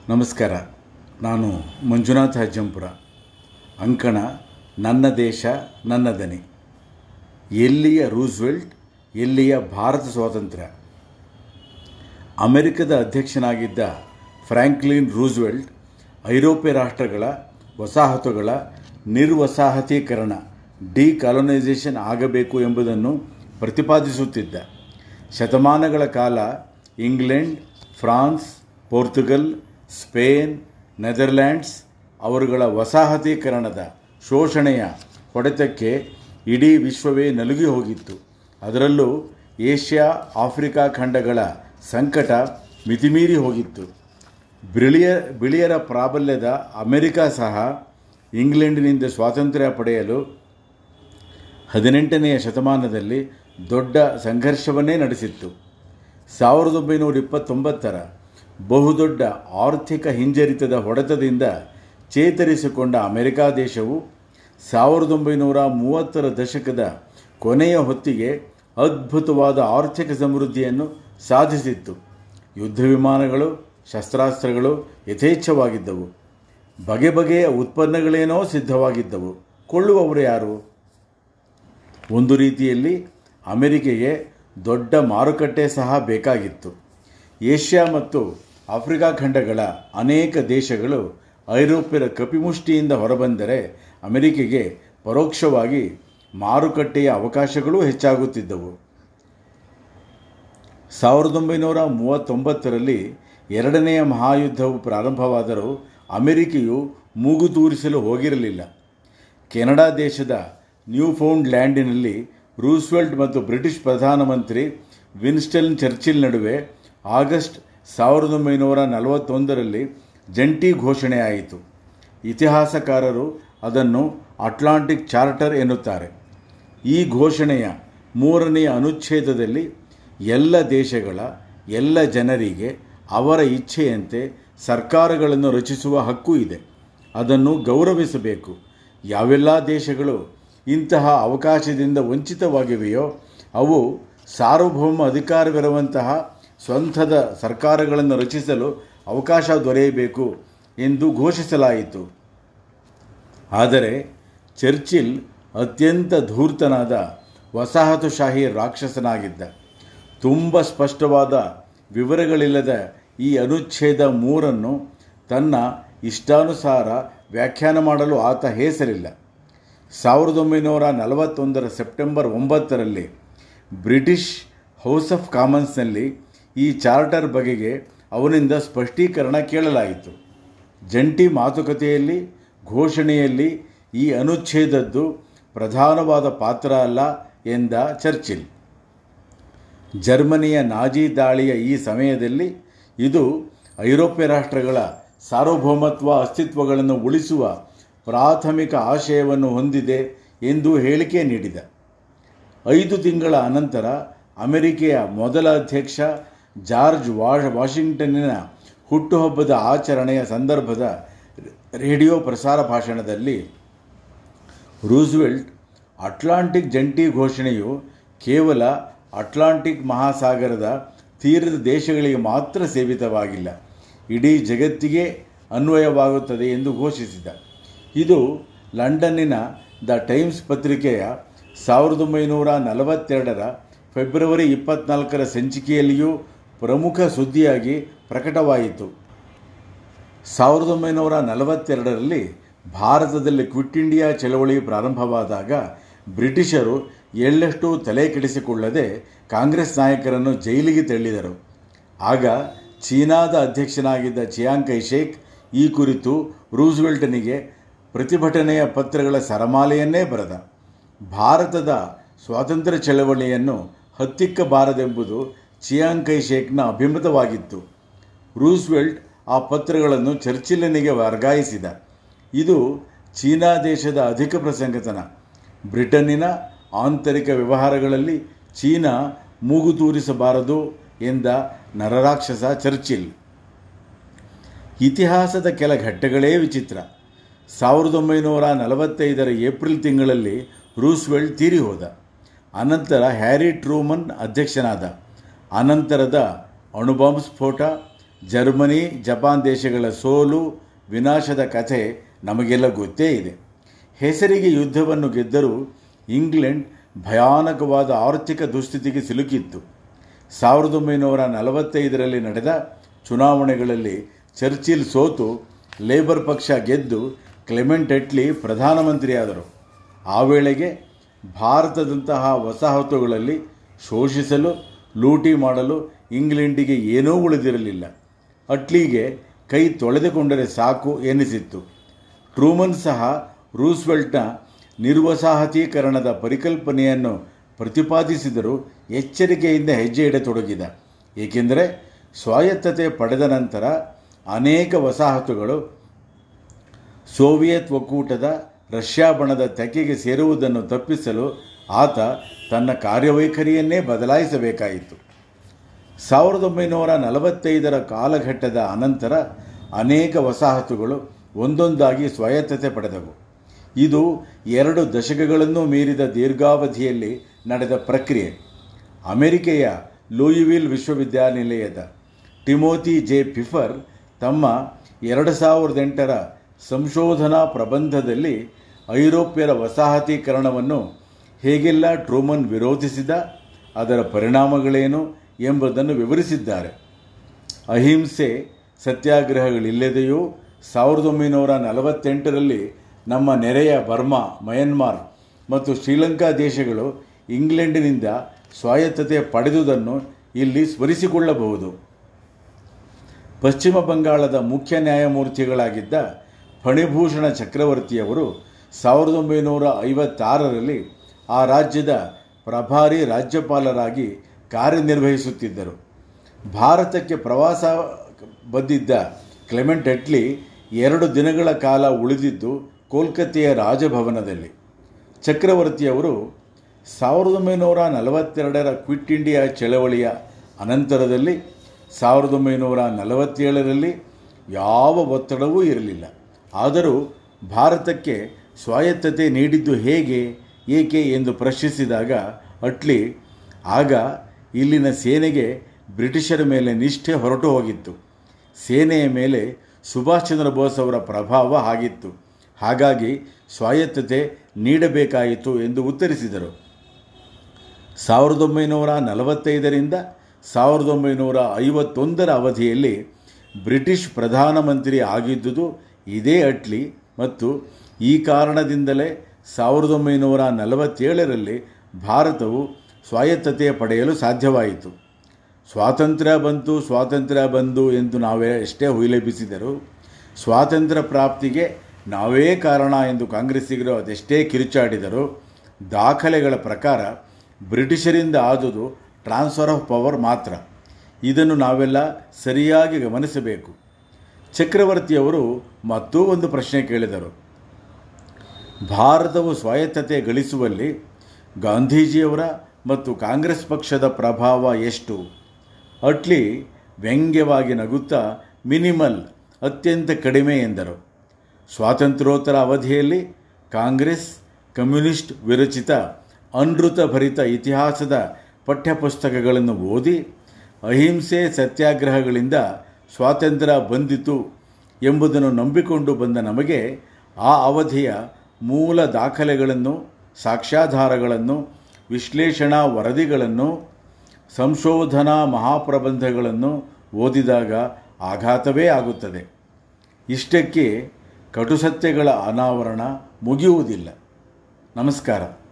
ನಮಸ್ಕಾರ ನಾನು ಮಂಜುನಾಥ್ ಹಜ್ಜಂಪುರ ಅಂಕಣ ನನ್ನ ದೇಶ ನನ್ನ ದನಿ ಎಲ್ಲಿಯ ರೂಸ್ವೆಲ್ಟ್ ಎಲ್ಲಿಯ ಭಾರತ ಸ್ವಾತಂತ್ರ್ಯ ಅಮೆರಿಕದ ಅಧ್ಯಕ್ಷನಾಗಿದ್ದ ಫ್ರ್ಯಾಂಕ್ಲಿನ್ ರೂಸ್ವೆಲ್ಟ್ ಐರೋಪ್ಯ ರಾಷ್ಟ್ರಗಳ ವಸಾಹತುಗಳ ನಿರ್ವಸಾಹತೀಕರಣ ಡಿಕಾಲೊನೈಸೇಷನ್ ಆಗಬೇಕು ಎಂಬುದನ್ನು ಪ್ರತಿಪಾದಿಸುತ್ತಿದ್ದ ಶತಮಾನಗಳ ಕಾಲ England France Portugal Spain Netherlands ಅವರುಗಳ ವಸಾಹತೀಕರಣದ ಶೋಷಣೆಯ ಹೊಡೆತಕ್ಕೆ ಇಡೀ ವಿಶ್ವವೇ ನಲುಗಿ ಹೋಗಿತ್ತು ಅದರಲ್ಲೂ ಏಷ್ಯಾ ಆಫ್ರಿಕಾ ಖಂಡಗಳ ಸಂಕಟ ಮಿತಿಮೀರಿ ಹೋಗಿತ್ತು ಬಿಳಿಯ ಬಿಳಿಯರ ಪ್ರಾಬಲ್ಯದ ಅಮೆರಿಕ ಸಹ ಇಂಗ್ಲೆಂಡಿನಿಂದ ಸ್ವಾತಂತ್ರ್ಯ ಪಡೆಯಲು ಹದಿನೆಂಟನೆಯ ಶತಮಾನದಲ್ಲಿ ದೊಡ್ಡ ಸಂಘರ್ಷವನ್ನೇ ನಡೆಸಿತ್ತು ಸಾವಿರದ ಒಂಬೈನೂರ ಇಪ್ಪತ್ತೊಂಬತ್ತರ ಬಹುದೊಡ್ಡ ಆರ್ಥಿಕ ಹಿಂಜರಿತದ ಹೊಡೆತದಿಂದ ಚೇತರಿಸಿಕೊಂಡ ಅಮೆರಿಕಾ ದೇಶವು ಸಾವಿರದ ಒಂಬೈನೂರ ಮೂವತ್ತರ ದಶಕದ ಕೊನೆಯ ಹೊತ್ತಿಗೆ ಅದ್ಭುತವಾದ ಆರ್ಥಿಕ ಸಮೃದ್ಧಿಯನ್ನು ಸಾಧಿಸಿತ್ತು ಯುದ್ಧ ವಿಮಾನಗಳು ಶಸ್ತ್ರಾಸ್ತ್ರಗಳು ಯಥೇಚ್ಛವಾಗಿದ್ದವು ಬಗೆ ಬಗೆಯ ಉತ್ಪನ್ನಗಳೇನೋ ಸಿದ್ಧವಾಗಿದ್ದವು ಕೊಳ್ಳುವವರು ಯಾರು ಒಂದು ರೀತಿಯಲ್ಲಿ ಅಮೆರಿಕೆಗೆ ದೊಡ್ಡ ಮಾರುಕಟ್ಟೆ ಸಹ ಬೇಕಾಗಿತ್ತು ಏಷ್ಯಾ ಮತ್ತು ಆಫ್ರಿಕಾ ಖಂಡಗಳ ಅನೇಕ ದೇಶಗಳು ಐರೋಪ್ಯರ ಕಪಿಮುಷ್ಟಿಯಿಂದ ಹೊರಬಂದರೆ ಅಮೆರಿಕೆಗೆ ಪರೋಕ್ಷವಾಗಿ ಮಾರುಕಟ್ಟೆಯ ಅವಕಾಶಗಳೂ ಹೆಚ್ಚಾಗುತ್ತಿದ್ದವು ಸಾವಿರದ ಒಂಬೈನೂರ ಮೂವತ್ತೊಂಬತ್ತರಲ್ಲಿ ಎರಡನೆಯ ಮಹಾಯುದ್ಧವು ಪ್ರಾರಂಭವಾದರೂ ಅಮೆರಿಕೆಯು ಮೂಗು ತೂರಿಸಲು ಹೋಗಿರಲಿಲ್ಲ ಕೆನಡಾ ದೇಶದ ನ್ಯೂಫೌಂಡ್ ಲ್ಯಾಂಡಿನಲ್ಲಿ ರೂಸ್ವೆಲ್ಟ್ ಮತ್ತು ಬ್ರಿಟಿಷ್ ಪ್ರಧಾನಮಂತ್ರಿ ವಿನ್ಸ್ಟನ್ ಚರ್ಚಿಲ್ ನಡುವೆ ಆಗಸ್ಟ್ ಸಾವಿರದ ಒಂಬೈನೂರ ನಲವತ್ತೊಂದರಲ್ಲಿ ಜಂಟಿ ಘೋಷಣೆಯಾಯಿತು ಇತಿಹಾಸಕಾರರು ಅದನ್ನು ಅಟ್ಲಾಂಟಿಕ್ ಚಾರ್ಟರ್ ಎನ್ನುತ್ತಾರೆ ಈ ಘೋಷಣೆಯ ಮೂರನೆಯ ಅನುಚ್ಛೇದದಲ್ಲಿ ಎಲ್ಲ ದೇಶಗಳ ಎಲ್ಲ ಜನರಿಗೆ ಅವರ ಇಚ್ಛೆಯಂತೆ ಸರ್ಕಾರಗಳನ್ನು ರಚಿಸುವ ಹಕ್ಕು ಇದೆ ಅದನ್ನು ಗೌರವಿಸಬೇಕು ಯಾವೆಲ್ಲ ದೇಶಗಳು ಇಂತಹ ಅವಕಾಶದಿಂದ ವಂಚಿತವಾಗಿವೆಯೋ ಅವು ಸಾರ್ವಭೌಮ ಅಧಿಕಾರವಿರುವಂತಹ ಸ್ವಂತದ ಸರ್ಕಾರಗಳನ್ನು ರಚಿಸಲು ಅವಕಾಶ ದೊರೆಯಬೇಕು ಎಂದು ಘೋಷಿಸಲಾಯಿತು ಆದರೆ ಚರ್ಚಿಲ್ ಅತ್ಯಂತ ಧೂರ್ತನಾದ ವಸಾಹತುಶಾಹಿ ರಾಕ್ಷಸನಾಗಿದ್ದ ತುಂಬ ಸ್ಪಷ್ಟವಾದ ವಿವರಗಳಿಲ್ಲದ ಈ ಅನುಚ್ಛೇದ ಮೂರನ್ನು ತನ್ನ ಇಷ್ಟಾನುಸಾರ ವ್ಯಾಖ್ಯಾನ ಮಾಡಲು ಆತ ಹೇಸರಿಲ್ಲ ಸಾವಿರದ ಒಂಬೈನೂರ ನಲವತ್ತೊಂದರ ಸೆಪ್ಟೆಂಬರ್ ಒಂಬತ್ತರಲ್ಲಿ ಬ್ರಿಟಿಷ್ ಹೌಸ್ ಆಫ್ ಕಾಮನ್ಸ್ನಲ್ಲಿ ಈ ಚಾರ್ಟರ್ ಬಗೆಗೆ ಅವನಿಂದ ಸ್ಪಷ್ಟೀಕರಣ ಕೇಳಲಾಯಿತು ಜಂಟಿ ಮಾತುಕತೆಯಲ್ಲಿ ಘೋಷಣೆಯಲ್ಲಿ ಈ ಅನುಚ್ಛೇದದ್ದು ಪ್ರಧಾನವಾದ ಪಾತ್ರ ಅಲ್ಲ ಎಂದ ಚರ್ಚಿಲ್ ಜರ್ಮನಿಯ ನಾಜಿ ದಾಳಿಯ ಈ ಸಮಯದಲ್ಲಿ ಇದು ಐರೋಪ್ಯ ರಾಷ್ಟ್ರಗಳ ಸಾರ್ವಭೌಮತ್ವ ಅಸ್ತಿತ್ವಗಳನ್ನು ಉಳಿಸುವ ಪ್ರಾಥಮಿಕ ಆಶಯವನ್ನು ಹೊಂದಿದೆ ಎಂದು ಹೇಳಿಕೆ ನೀಡಿದ ಐದು ತಿಂಗಳ ಅನಂತರ ಅಮೆರಿಕೆಯ ಮೊದಲ ಅಧ್ಯಕ್ಷ ಜಾರ್ಜ್ ವಾಷ್ ವಾಷಿಂಗ್ಟನ್ನಿನ ಹುಟ್ಟುಹಬ್ಬದ ಆಚರಣೆಯ ಸಂದರ್ಭದ ರೇಡಿಯೋ ಪ್ರಸಾರ ಭಾಷಣದಲ್ಲಿ ರೂಸ್ವೆಲ್ಟ್ ಅಟ್ಲಾಂಟಿಕ್ ಜಂಟಿ ಘೋಷಣೆಯು ಕೇವಲ ಅಟ್ಲಾಂಟಿಕ್ ಮಹಾಸಾಗರದ ತೀರದ ದೇಶಗಳಿಗೆ ಮಾತ್ರ ಸೀಮಿತವಾಗಿಲ್ಲ ಇಡೀ ಜಗತ್ತಿಗೆ ಅನ್ವಯವಾಗುತ್ತದೆ ಎಂದು ಘೋಷಿಸಿದ ಇದು ಲಂಡನ್ನಿನ ದ ಟೈಮ್ಸ್ ಪತ್ರಿಕೆಯ ಸಾವಿರದ ಒಂಬೈನೂರ ನಲವತ್ತೆರಡರ ಫೆಬ್ರವರಿ ಇಪ್ಪತ್ನಾಲ್ಕರ ಸಂಚಿಕೆಯಲ್ಲಿಯೂ ಪ್ರಮುಖ ಸುದ್ದಿಯಾಗಿ ಪ್ರಕಟವಾಯಿತು ಸಾವಿರದ ಒಂಬೈನೂರ ನಲವತ್ತೆರಡರಲ್ಲಿ ಭಾರತದಲ್ಲಿ ಕ್ವಿಟ್ ಇಂಡಿಯಾ ಚಳವಳಿ ಪ್ರಾರಂಭವಾದಾಗ ಬ್ರಿಟಿಷರು ಎಳ್ಳಷ್ಟು ತಲೆ ಕೆಡಿಸಿಕೊಳ್ಳದೆ ಕಾಂಗ್ರೆಸ್ ನಾಯಕರನ್ನು ಜೈಲಿಗೆ ತಳ್ಳಿದರು ಆಗ ಚೀನಾದ ಅಧ್ಯಕ್ಷನಾಗಿದ್ದ ಚಿಯಾಂಗ್ ಕೈ ಶೇಖ್ ಈ ಕುರಿತು ರೂಸ್ವೆಲ್ಟನಿಗೆ ಪ್ರತಿಭಟನೆಯ ಪತ್ರಗಳ ಸರಮಾಲೆಯನ್ನೇ ಬರೆದ ಭಾರತದ ಸ್ವಾತಂತ್ರ್ಯ ಚಳವಳಿಯನ್ನು ಹತ್ತಿಕ್ಕಬಾರದೆಂಬುದು ಚಿಯಾಂಗ್ ಕೈ ಶೇಖ್ನ ಅಭಿಮತವಾಗಿತ್ತು ರೂಸ್ವೆಲ್ಟ್ ಆ ಪತ್ರಗಳನ್ನು ಚರ್ಚಿಲ್ಲನಿಗೆ ವರ್ಗಾಯಿಸಿದ ಇದು ಚೀನಾ ದೇಶದ ಅಧಿಕ ಪ್ರಸಂಗತನ ಬ್ರಿಟನ್ನಿನ ಆಂತರಿಕ ವ್ಯವಹಾರಗಳಲ್ಲಿ ಚೀನಾ ಮೂಗು ತೂರಿಸಬಾರದು ಎಂದ ನರರಾಕ್ಷಸ ಚರ್ಚಿಲ್ ಇತಿಹಾಸದ ಕೆಲ ಘಟ್ಟಗಳೇ ವಿಚಿತ್ರ ಸಾವಿರದ ಒಂಬೈನೂರ ನಲವತ್ತೈದರ ಏಪ್ರಿಲ್ ತಿಂಗಳಲ್ಲಿ ರೂಸ್ವೆಲ್ಟ್ ತೀರಿ ಹೋದ ಅನಂತರ ಹ್ಯಾರಿ ಟ್ರೂಮನ್ ಅಧ್ಯಕ್ಷನಾದ ಅನಂತರದ ಅಣುಬಾಂಬ್ ಸ್ಫೋಟ ಜರ್ಮನಿ ಜಪಾನ್ ದೇಶಗಳ ಸೋಲು ವಿನಾಶದ ಕಥೆ ನಮಗೆಲ್ಲ ಗೊತ್ತೇ ಇದೆ ಹೆಸರಿಗೆ ಯುದ್ಧವನ್ನು ಗೆದ್ದರೂ ಇಂಗ್ಲೆಂಡ್ ಭಯಾನಕವಾದ ಆರ್ಥಿಕ ದುಸ್ಥಿತಿಗೆ ಸಿಲುಕಿತ್ತು ಸಾವಿರದ ಒಂಬೈನೂರ ನಲವತ್ತೈದರಲ್ಲಿ ನಡೆದ ಚುನಾವಣೆಗಳಲ್ಲಿ ಚರ್ಚಿಲ್ ಸೋತು ಲೇಬರ್ ಪಕ್ಷ ಗೆದ್ದು ಕ್ಲೆಮೆಂಟ್ ಎಟ್ಲಿ ಪ್ರಧಾನಮಂತ್ರಿಯಾದರು ಆ ವೇಳೆಗೆ ಭಾರತದಂತಹ ವಸಾಹತುಗಳಲ್ಲಿ ಶೋಷಿಸಲು ಲೂಟಿ ಮಾಡಲು ಇಂಗ್ಲೆಂಡಿಗೆ ಏನೂ ಉಳಿದಿರಲಿಲ್ಲ ಅಟ್ಲಿಗೆ ಕೈ ತೊಳೆದುಕೊಂಡರೆ ಸಾಕು ಎನಿಸಿತ್ತು ಟ್ರೂಮನ್ ಸಹ ರೂಸ್ವೆಲ್ಟ್ನ ನಿರ್ವಸಾಹತೀಕರಣದ ಪರಿಕಲ್ಪನೆಯನ್ನು ಪ್ರತಿಪಾದಿಸಿದರೂ ಎಚ್ಚರಿಕೆಯಿಂದ ಹೆಜ್ಜೆ ಇಡತೊಡಗಿದ ಏಕೆಂದರೆ ಸ್ವಾಯತ್ತತೆ ಪಡೆದ ನಂತರ ಅನೇಕ ವಸಾಹತುಗಳು ಸೋವಿಯತ್ ಒಕ್ಕೂಟದ ರಷ್ಯಾ ಬಣದ ತೆಕ್ಕೆಗೆ ಸೇರುವುದನ್ನು ತಪ್ಪಿಸಲು ಆತ ತನ್ನ ಕಾರ್ಯವೈಖರಿಯನ್ನೇ ಬದಲಾಯಿಸಬೇಕಾಯಿತು ಸಾವಿರದ ಒಂಬೈನೂರ ನಲವತ್ತೈದರ ಕಾಲಘಟ್ಟದ ಅನಂತರ ಅನೇಕ ವಸಾಹತುಗಳು ಒಂದೊಂದಾಗಿ ಸ್ವಾಯತ್ತತೆ ಪಡೆದವು ಇದು ಎರಡು ದಶಕಗಳನ್ನು ಮೀರಿದ ದೀರ್ಘಾವಧಿಯಲ್ಲಿ ನಡೆದ ಪ್ರಕ್ರಿಯೆ ಅಮೆರಿಕೆಯ ಲೂಯಿವಿಲ್ ವಿಶ್ವವಿದ್ಯಾನಿಲಯದ ಟಿಮೋತಿ ಜೆ ಪಿಫರ್ ತಮ್ಮ ಎರಡು ಸಾವಿರದ ಎಂಟರ ಸಂಶೋಧನಾ ಪ್ರಬಂಧದಲ್ಲಿ ಐರೋಪ್ಯರ ವಸಾಹತೀಕರಣವನ್ನು ಹೇಗೆಲ್ಲ ಟ್ರೂಮನ್ ವಿರೋಧಿಸಿದ ಅದರ ಪರಿಣಾಮಗಳೇನು ಎಂಬುದನ್ನು ವಿವರಿಸಿದ್ದಾರೆ ಅಹಿಂಸೆ ಸತ್ಯಾಗ್ರಹಗಳಿಲ್ಲದೆಯೂ ಸಾವಿರದ ಒಂಬೈನೂರ ನಲವತ್ತೆಂಟರಲ್ಲಿ ನಮ್ಮ ನೆರೆಯ ಬರ್ಮಾ ಮಯನ್ಮಾರ್ ಮತ್ತು ಶ್ರೀಲಂಕಾ ದೇಶಗಳು ಇಂಗ್ಲೆಂಡಿನಿಂದ ಸ್ವಾಯತ್ತತೆ ಪಡೆದುದನ್ನು ಇಲ್ಲಿ ಸ್ಮರಿಸಿಕೊಳ್ಳಬಹುದು ಪಶ್ಚಿಮ ಬಂಗಾಳದ ಮುಖ್ಯ ನ್ಯಾಯಮೂರ್ತಿಗಳಾಗಿದ್ದ ಫಣಿಭೂಷಣ ಚಕ್ರವರ್ತಿಯವರು ಸಾವಿರದ ಒಂಬೈನೂರ ಐವತ್ತಾರರಲ್ಲಿ ಆ ರಾಜ್ಯದ ಪ್ರಭಾರಿ ರಾಜ್ಯಪಾಲರಾಗಿ ಕಾರ್ಯನಿರ್ವಹಿಸುತ್ತಿದ್ದರು ಭಾರತಕ್ಕೆ ಪ್ರವಾಸ ಬಂದಿದ್ದ ಕ್ಲೆಮೆಂಟ್ ಎಟ್ಲಿ ಎರಡು ದಿನಗಳ ಕಾಲ ಉಳಿದಿದ್ದು ಕೋಲ್ಕತ್ತೆಯ ರಾಜಭವನದಲ್ಲಿ ಚಕ್ರವರ್ತಿಯವರು ಸಾವಿರದ ಒಂಬೈನೂರ ನಲವತ್ತೆರಡರ ಕ್ವಿಟ್ ಇಂಡಿಯಾ ಚಳವಳಿಯ ಅನಂತರದಲ್ಲಿ ಸಾವಿರದ ಒಂಬೈನೂರ ನಲವತ್ತೇಳರಲ್ಲಿ ಯಾವ ಒತ್ತಡವೂ ಇರಲಿಲ್ಲ ಆದರೂ ಭಾರತಕ್ಕೆ ಸ್ವಾಯತ್ತತೆ ನೀಡಿದ್ದು ಹೇಗೆ ಏಕೆ ಎಂದು ಪ್ರಶ್ನಿಸಿದಾಗ ಅಟ್ಲಿ ಆಗ ಇಲ್ಲಿನ ಸೇನೆಗೆ ಬ್ರಿಟಿಷರ ಮೇಲೆ ನಿಷ್ಠೆ ಹೊರಟು ಹೋಗಿತ್ತು ಸೇನೆಯ ಮೇಲೆ ಸುಭಾಷ್ ಚಂದ್ರ ಬೋಸ್ ಅವರ ಪ್ರಭಾವ ಆಗಿತ್ತು ಹಾಗಾಗಿ ಸ್ವಾಯತ್ತತೆ ನೀಡಬೇಕಾಯಿತು ಎಂದು ಉತ್ತರಿಸಿದರು ಸಾವಿರದ ಒಂಬೈನೂರ ನಲವತ್ತೈದರಿಂದ ಸಾವಿರದ ಒಂಬೈನೂರ ಐವತ್ತೊಂದರ ಅವಧಿಯಲ್ಲಿ ಬ್ರಿಟಿಷ್ ಪ್ರಧಾನಮಂತ್ರಿ ಆಗಿದ್ದುದು ಇದೇ ಅಟ್ಲಿ ಮತ್ತು ಈ ಕಾರಣದಿಂದಲೇ ಸಾವಿರದ ಒಂಬೈನೂರ ನಲವತ್ತೇಳರಲ್ಲಿ ಭಾರತವು ಸ್ವಾಯತ್ತತೆ ಪಡೆಯಲು ಸಾಧ್ಯವಾಯಿತು ಸ್ವಾತಂತ್ರ್ಯ ಬಂತು ಸ್ವಾತಂತ್ರ್ಯ ಬಂದು ಎಂದು ನಾವೇ ಎಷ್ಟೇ ಹುಯಿಲೆಬ್ಬಿಸಿದರೂ ಸ್ವಾತಂತ್ರ್ಯ ಪ್ರಾಪ್ತಿಗೆ ನಾವೇ ಕಾರಣ ಎಂದು ಕಾಂಗ್ರೆಸ್ಸಿಗರು ಅದೆಷ್ಟೇ ಕಿರುಚಾಡಿದರು ದಾಖಲೆಗಳ ಪ್ರಕಾರ ಬ್ರಿಟಿಷರಿಂದ ಆದುದು ಟ್ರಾನ್ಸ್ಫರ್ ಆಫ್ ಪವರ್ ಮಾತ್ರ ಇದನ್ನು ನಾವೆಲ್ಲ ಸರಿಯಾಗಿ ಗಮನಿಸಬೇಕು ಚಕ್ರವರ್ತಿಯವರು ಮತ್ತೂ ಒಂದು ಪ್ರಶ್ನೆ ಕೇಳಿದರು ಭಾರತವು ಸ್ವಾಯತ್ತತೆ ಗಳಿಸುವಲ್ಲಿ ಗಾಂಧೀಜಿಯವರ ಮತ್ತು ಕಾಂಗ್ರೆಸ್ ಪಕ್ಷದ ಪ್ರಭಾವ ಎಷ್ಟು ಅಟ್ಲಿ ವ್ಯಂಗ್ಯವಾಗಿ ನಗುತ್ತಾ ಮಿನಿಮಲ್ ಅತ್ಯಂತ ಕಡಿಮೆ ಎಂದರು ಸ್ವಾತಂತ್ರ್ಯೋತ್ತರ ಅವಧಿಯಲ್ಲಿ ಕಾಂಗ್ರೆಸ್ ಕಮ್ಯುನಿಸ್ಟ್ ವಿರಚಿತ ಅನೃತ ಭರಿತ ಇತಿಹಾಸದ ಪಠ್ಯಪುಸ್ತಕಗಳನ್ನು ಓದಿ ಅಹಿಂಸೆ ಸತ್ಯಾಗ್ರಹಗಳಿಂದ ಸ್ವಾತಂತ್ರ್ಯ ಬಂದಿತು ಎಂಬುದನ್ನು ನಂಬಿಕೊಂಡು ಬಂದ ನಮಗೆ ಆ ಅವಧಿಯ ಮೂಲ ದಾಖಲೆಗಳನ್ನು ಸಾಕ್ಷ್ಯಾಧಾರಗಳನ್ನು ವಿಶ್ಲೇಷಣಾ ವರದಿಗಳನ್ನು ಸಂಶೋಧನಾ ಮಹಾಪ್ರಬಂಧಗಳನ್ನು ಓದಿದಾಗ ಆಘಾತವೇ ಆಗುತ್ತದೆ ಇಷ್ಟಕ್ಕೆ ಕಟುಸತ್ಯಗಳ ಅನಾವರಣ ಮುಗಿಯುವುದಿಲ್ಲ ನಮಸ್ಕಾರ